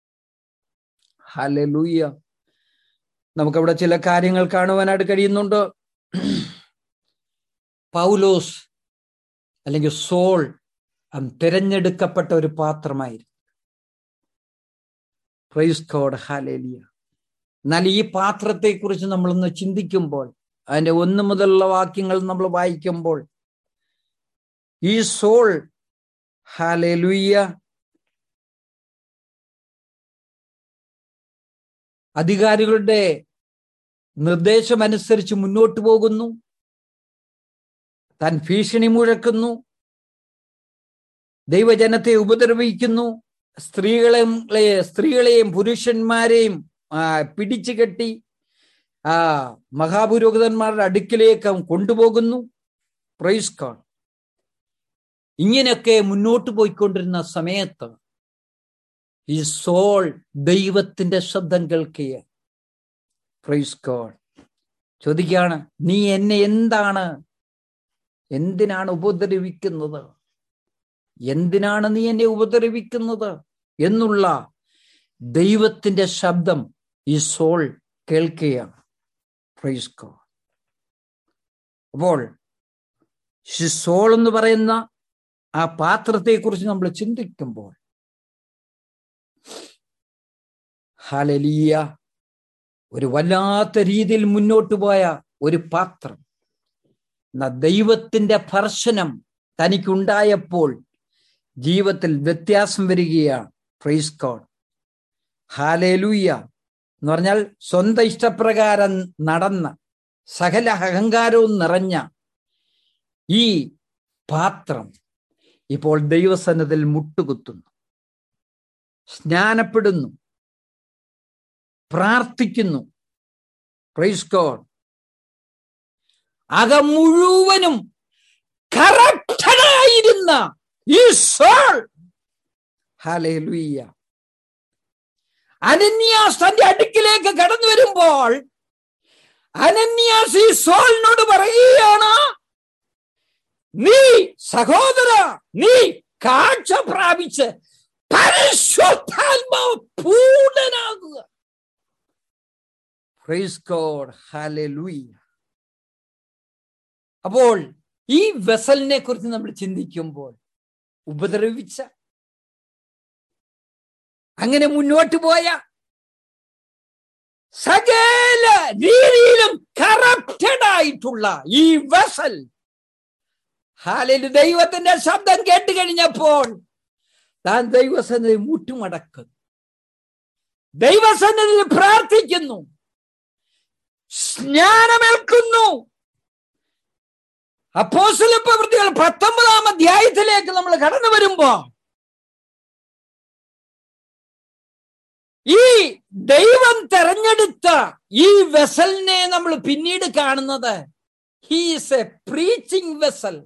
ഹലലൂയ നമുക്കവിടെ ചില കാര്യങ്ങൾ കാണുവാനായിട്ട് കഴിയുന്നുണ്ട് പൗലോസ് അല്ലെങ്കിൽ സോൾ തിരഞ്ഞെടുക്കപ്പെട്ട ഒരു പാത്രമായിരുന്നു പ്രൈസ് കോഡ് ഹാലേലിയ എന്നാൽ ഈ പാത്രത്തെ കുറിച്ച് നമ്മളൊന്ന് ചിന്തിക്കുമ്പോൾ അതിന്റെ ഒന്ന് മുതലുള്ള വാക്യങ്ങൾ നമ്മൾ വായിക്കുമ്പോൾ ഈ സോൾ ഹാലേലുയ്യ അധികാരികളുടെ നിർദ്ദേശമനുസരിച്ച് മുന്നോട്ട് പോകുന്നു താൻ ഭീഷണി മുഴക്കുന്നു ദൈവജനത്തെ ഉപദ്രവിക്കുന്നു സ്ത്രീകളെയും സ്ത്രീകളെയും പുരുഷന്മാരെയും പിടിച്ചു കെട്ടി ആ മഹാപുരോഹിതന്മാരുടെ അടുക്കിലേക്ക് കൊണ്ടുപോകുന്നു പ്രൈസ് കോൺ ഇങ്ങനെയൊക്കെ മുന്നോട്ട് പോയിക്കൊണ്ടിരുന്ന സമയത്ത് ഈ സോൾ ദൈവത്തിന്റെ ശബ്ദം കേൾക്കുക പ്രൈസ് ഗോഡ് ചോദിക്കുകയാണ് നീ എന്നെ എന്താണ് എന്തിനാണ് ഉപദ്രവിക്കുന്നത് എന്തിനാണ് നീ എന്നെ ഉപദ്രവിക്കുന്നത് എന്നുള്ള ദൈവത്തിന്റെ ശബ്ദം ഈ സോൾ കേൾക്കുകയാണ് പ്രൈസ് ഗോഡ് അപ്പോൾ സോൾ എന്ന് പറയുന്ന ആ പാത്രത്തെക്കുറിച്ച് നമ്മൾ ചിന്തിക്കുമ്പോൾ ഹലലിയ ഒരു വല്ലാത്ത രീതിയിൽ മുന്നോട്ട് പോയ ഒരു പാത്രം എന്ന ദൈവത്തിന്റെ ഭർശനം തനിക്കുണ്ടായപ്പോൾ ജീവിതത്തിൽ വ്യത്യാസം വരികയാണ് പ്രൈസ് കോഡ് ഹാലേലൂയ എന്ന് പറഞ്ഞാൽ സ്വന്തം ഇഷ്ടപ്രകാരം നടന്ന സകല അഹങ്കാരവും നിറഞ്ഞ ഈ പാത്രം ഇപ്പോൾ ദൈവസന്നതിൽ മുട്ടുകുത്തുന്നു സ്നാനപ്പെടുന്നു പ്രാർത്ഥിക്കുന്നു പ്രൈസ് ഗോഡ് അകം മുഴുവനും കറക്റ്റഡായിരുന്ന ഈ സോൾ ഹലേലുയ്യ അനന്യാസ് തന്റെ അടുക്കിലേക്ക് കടന്നു വരുമ്പോൾ അനന്യാസ് ഈ സോളിനോട് പറയുകയാണ് നീ സഹോദര നീ കാഴ്ച പ്രാപിച്ച് പരിശുദ്ധാത്മാവ് പൂർണ്ണനാകുക പ്രൈസ് ഗോഡ് ഹല്ലേലൂയ അപ്പോൾ ഈ വെസലിനെ കുറിച്ച് നമ്മൾ ചിന്തിക്കുമ്പോൾ ഉപദ്രവിച്ച അങ്ങനെ മുന്നോട്ട് പോയ സകല രീതിയിലും കറപ്റ്റഡ് ആയിട്ടുള്ള ഈ വെസൽ ഹാലിൽ ദൈവത്തിന്റെ ശബ്ദം കേട്ട് കഴിഞ്ഞപ്പോൾ താൻ ദൈവസന്നിധി മുട്ടുമടക്കുന്നു ദൈവസന്നിധി പ്രാർത്ഥിക്കുന്നു സ്നാനമേൽക്കുന്നു അപ്പോസ്തല പ്രവൃത്തികൾ പത്തൊമ്പതാം അധ്യായത്തിലേക്ക് നമ്മൾ കടന്നു വരുമ്പോ ഈ ദൈവം തെരഞ്ഞെടുത്ത ഈ വെസലിനെ നമ്മൾ പിന്നീട് കാണുന്നത് he's a preaching vessel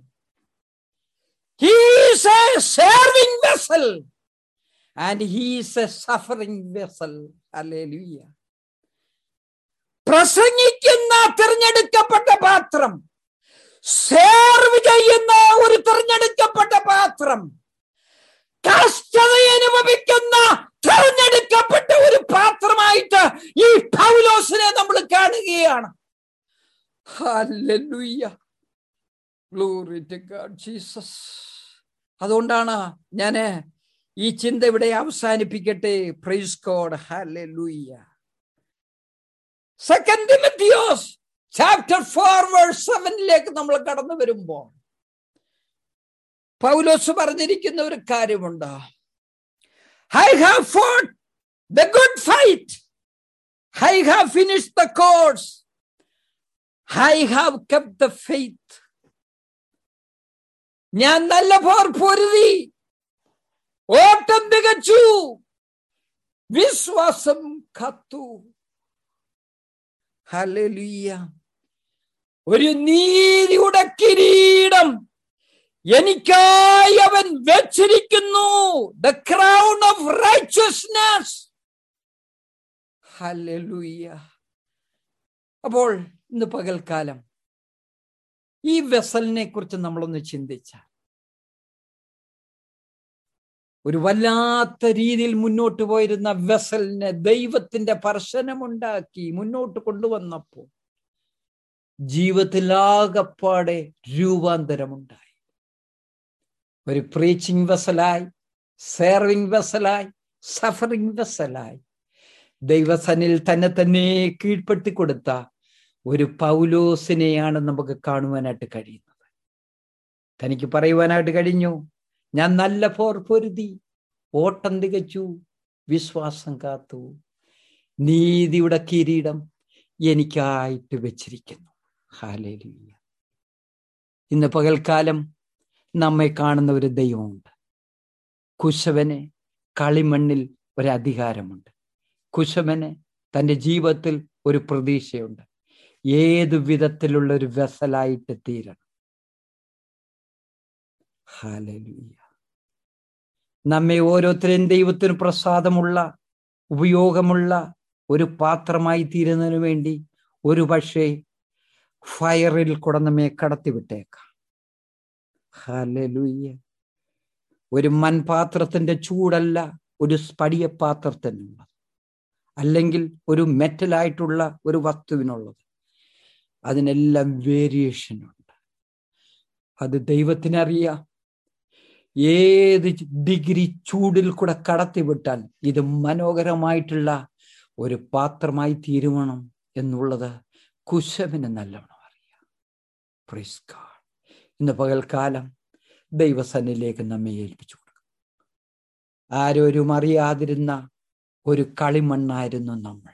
he's a serving vessel and he's a suffering vessel hallelujah പ്രസംഗിക്കുന്ന തിരഞ്ഞെടുക്കപ്പെട്ട പാത്രം സേർവ് ചെയ്യുന്ന ഒരു തിരഞ്ഞെടുക്കപ്പെട്ട പാത്രം കഷ്ടത അനുഭവിക്കുന്ന തിരഞ്ഞെടുക്കപ്പെട്ട ഒരു പാത്രമായിട്ട് ഈ പൗലോസിനെ നമ്മൾ കാണുകയാണ് ജീസസ് അതുകൊണ്ടാണ് ഞാന് ഈ ചിന്ത ഇവിടെ അവസാനിപ്പിക്കട്ടെ പ്രൈസ് കോഡ് ഹല്ലേലൂയ സെക്കൻഡ് തിമത്തിയോസ് ചാപ്റ്റർ ഫോർ വേഴ്സ് സെവനിലേക്ക് നമ്മൾ കടന്നു വരുമ്പോൾ പൗലോസ് പറഞ്ഞിരിക്കുന്ന ഒരു കാര്യമുണ്ട് I have fought the good fight I have finish the course I have kept the faith ഞാൻ നല്ല പോർ പൊരുതി ഓട്ടം തികച്ചു വിശ്വാസം കത്തു ഹല്ലേലൂയ ഒരു നീതിയുടെ കിരീടം എനിക്കായി അവൻ വെച്ചിരിക്കുന്നു the crown of righteousness hallelujah അപ്പോൾ ഇന്ന് പകൽക്കാലം ഈ വെസലിനെ കുറിച്ച് നമ്മളൊന്ന് ചിന്തിച്ചാൽ ഒരു വല്ലാത്ത രീതിയിൽ മുന്നോട്ട് പോയിരുന്ന വെസലിനെ ദൈവത്തിന്റെ സ്പർശനമുണ്ടാക്കി മുന്നോട്ട് കൊണ്ടുവന്നപ്പോൾ ജീവിതത്തിൽ ആകപ്പാടെ രൂപാന്തരമുണ്ടായി ഒരു പ്രീച്ചിങ് വെസലായി സേർവിംഗ് വെസലായി സഫറിംഗ് വെസലായി ദൈവസനിൽ തന്നെ തന്നെ കീഴ്പ്പെടുത്തി കൊടുത്ത ഒരു പൗലോസിനെയാണ് നമുക്ക് കാണുവാനായിട്ട് കഴിയുന്നത് തനിക്ക് പറയുവാനായിട്ട് കഴിഞ്ഞു ഞാൻ നല്ല പോർ പൊരുതി ഓട്ടം തികച്ചു വിശ്വാസം കാത്തു നീതിയുടെ കിരീടം എനിക്കായിട്ട് വെച്ചിരിക്കുന്നു ഹാലേലിയ ഇന്ന് പകൽക്കാലം നമ്മെ കാണുന്ന ഒരു ദൈവമുണ്ട് കുശവന് കളിമണ്ണിൽ ഒരു അധികാരമുണ്ട് കുശവന് തൻ്റെ ജീവിതത്തിൽ ഒരു പ്രതീക്ഷയുണ്ട് ഏതു വിധത്തിലുള്ള ഒരു വെസലായിട്ട് തീരണം ഹാലലൂയ നമ്മെ ഓരോരുത്തരും ദൈവത്തിന് പ്രസാദമുള്ള ഉപയോഗമുള്ള ഒരു പാത്രമായി തീരുന്നതിന് വേണ്ടി ഒരു പക്ഷേ ഫയറിൽ കൂടെ നമ്മെ കടത്തിവിട്ടേക്കാം ഹാലലൂയ ഒരു മൺപാത്രത്തിന്റെ ചൂടല്ല ഒരു സ്പടിയ പാത്രത്തിനുള്ളത് അല്ലെങ്കിൽ ഒരു മെറ്റലായിട്ടുള്ള ഒരു വസ്തുവിനുള്ളത് അതിനെല്ലാം വേരിയേഷൻ ഉണ്ട് അത് ദൈവത്തിനറിയാം ഏത് ഡിഗ്രി ചൂടിൽ കൂടെ കടത്തിവിട്ടാൽ ഇത് മനോഹരമായിട്ടുള്ള ഒരു പാത്രമായി തീരുവണം എന്നുള്ളത് കുശവന് നല്ലവണ്ണം അറിയാം പ്രിസ്കാർ ഇന്ന് പകൽക്കാലം ദൈവസന്നിലേക്ക് നമ്മെ ഏൽപ്പിച്ചു കൊടുക്കും ആരോരും അറിയാതിരുന്ന ഒരു കളിമണ്ണായിരുന്നു നമ്മൾ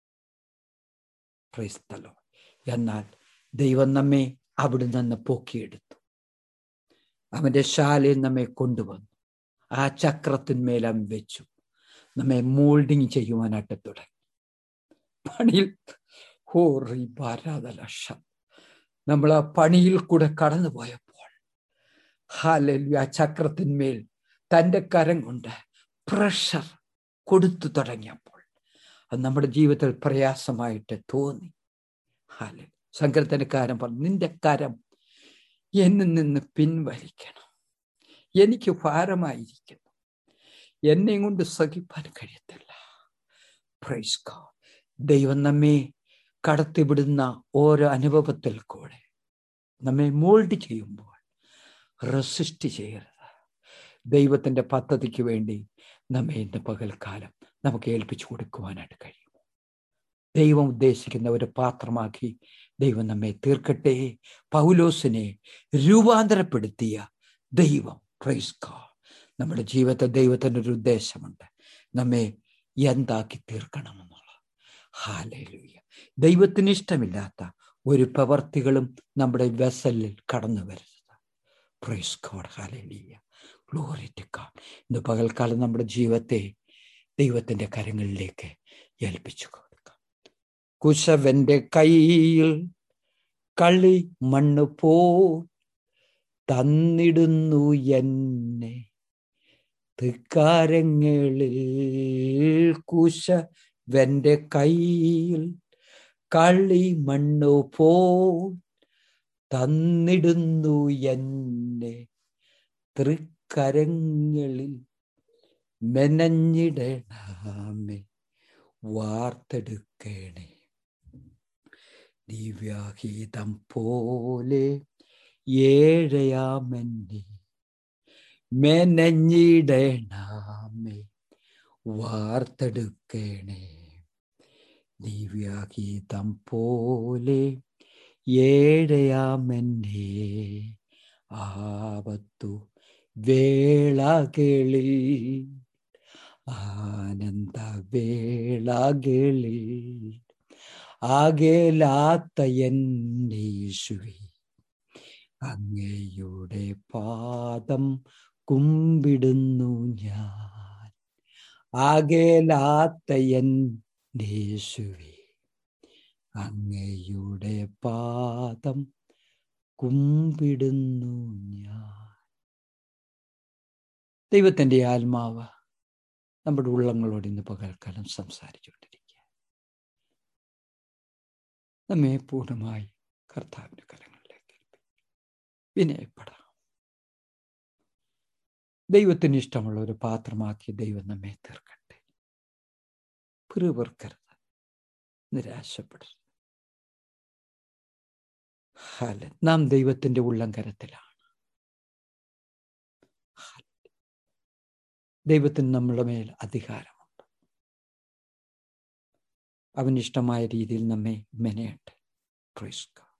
ക്രൈസ്തലോ എന്നാൽ ദൈവം നമ്മെ അവിടെ നിന്ന് പൊക്കിയെടുത്തു അവന്റെ ശാലയിൽ നമ്മെ കൊണ്ടുവന്നു ആ ചക്രത്തിന്മേൽ അവൻ വെച്ചു നമ്മെ മോൾഡിങ് ചെയ്യുവാനായിട്ട് തുടങ്ങി പണിയിൽ ഓ ലക്ഷം നമ്മൾ ആ പണിയിൽ കൂടെ കടന്നു പോയപ്പോൾ ഹാലലു ആ ചക്രത്തിന്മേൽ തൻ്റെ കരം കൊണ്ട് പ്രഷർ കൊടുത്തു തുടങ്ങിയപ്പോൾ അത് നമ്മുടെ ജീവിതത്തിൽ പ്രയാസമായിട്ട് തോന്നി ഹാലൽ സങ്കീർത്തനക്കാരൻ പറഞ്ഞു നിന്റെ കരം എന്നിൽ നിന്ന് പിൻവലിക്കണം എനിക്ക് ഭാരമായിരിക്കുന്നു എന്നെ കൊണ്ട് സഹിപ്പാൻ കഴിയത്തില്ല പ്രൈസ് ദൈവം നമ്മെ കടത്തിവിടുന്ന ഓരോ അനുഭവത്തിൽ കൂടെ നമ്മെ മോൾഡ് ചെയ്യുമ്പോൾ റെസിസ്റ്റ് ചെയ്യരുത് ദൈവത്തിന്റെ പദ്ധതിക്ക് വേണ്ടി നമ്മെ ഇന്ന് പകൽക്കാലം നമുക്ക് ഏൽപ്പിച്ചു കൊടുക്കുവാനായിട്ട് കഴിയും ദൈവം ഉദ്ദേശിക്കുന്ന ഒരു പാത്രമാക്കി ദൈവം നമ്മെ തീർക്കട്ടെ പൗലോസിനെ രൂപാന്തരപ്പെടുത്തിയ ദൈവം പ്രൈസ് നമ്മുടെ ജീവിതത്തിൽ ദൈവത്തിൻ്റെ ഒരു ഉദ്ദേശമുണ്ട് നമ്മെ എന്താക്കി തീർക്കണമെന്നുള്ള ഹാലയിലൂയ ദൈവത്തിന് ഇഷ്ടമില്ലാത്ത ഒരു പ്രവർത്തികളും നമ്മുടെ വെസലിൽ കടന്നു വരരുത് praise God hallelujah glory to God ഇന്ന് പകൽക്കാലം നമ്മുടെ ജീവിതത്തെ ദൈവത്തിന്റെ കരങ്ങളിലേക്ക് ഏൽപ്പിച്ചു കൊടുക്കാം കുശവന്റെ കയ്യിൽ കളി മണ്ണ് പോ തന്നിടുന്നു എന്നെ തൃക്കാരങ്ങളിൽ കുശവന്റെ കയ്യിൽ കളി മണ്ണു പോ തന്നിടുന്നു എന്നെ തൃക്കരങ്ങളിൽ മെനഞ്ഞിടണമേ വാർത്തെടുക്കണേ ദിവ്യാഹീതം പോലെ ഏഴയാമെന്നെ മെനഞ്ഞിടണമേ വാർത്തെടുക്കണേ ദിവ്യാഗീതം പോലെ ഏഴയാമെന്നെ ആപത്തു വേളകളിൽ ആനന്ദ വേളകളിൽ ആകേലാത്ത എന്നീശുവേ അങ്ങയുടെ പാദം കുമ്പിടുന്നു ഞാൻ ആകേലാത്ത എന്നീശുവേ അങ്ങയുടെ പാദം കുമ്പിടുന്നു ഞാൻ ദൈവത്തിൻ്റെ ആത്മാവ് നമ്മുടെ ഉള്ളങ്ങളോട് ഇന്ന് പകൽക്കാലം സംസാരിച്ചുകൊണ്ടിരിക്കുക നമ്മെ പൂർണ്ണമായി കർത്താവിൻ്റെ കരങ്ങളിലേക്ക് വിനയപ്പെടാം ദൈവത്തിന് ഇഷ്ടമുള്ള ഒരു പാത്രമാക്കി ദൈവം നമ്മെ തീർക്കട്ടെ പിറുപിറുക്കരുത് നിരാശപ്പെടരുത് ഹല നാം ദൈവത്തിന്റെ ഉള്ളംകരത്തിലാണ് ദൈവത്തിന് നമ്മുടെ മേൽ അധികാരമുണ്ട് അവനിഷ്ടമായ രീതിയിൽ നമ്മെ മെനയട്ടെ പ്രൈസ്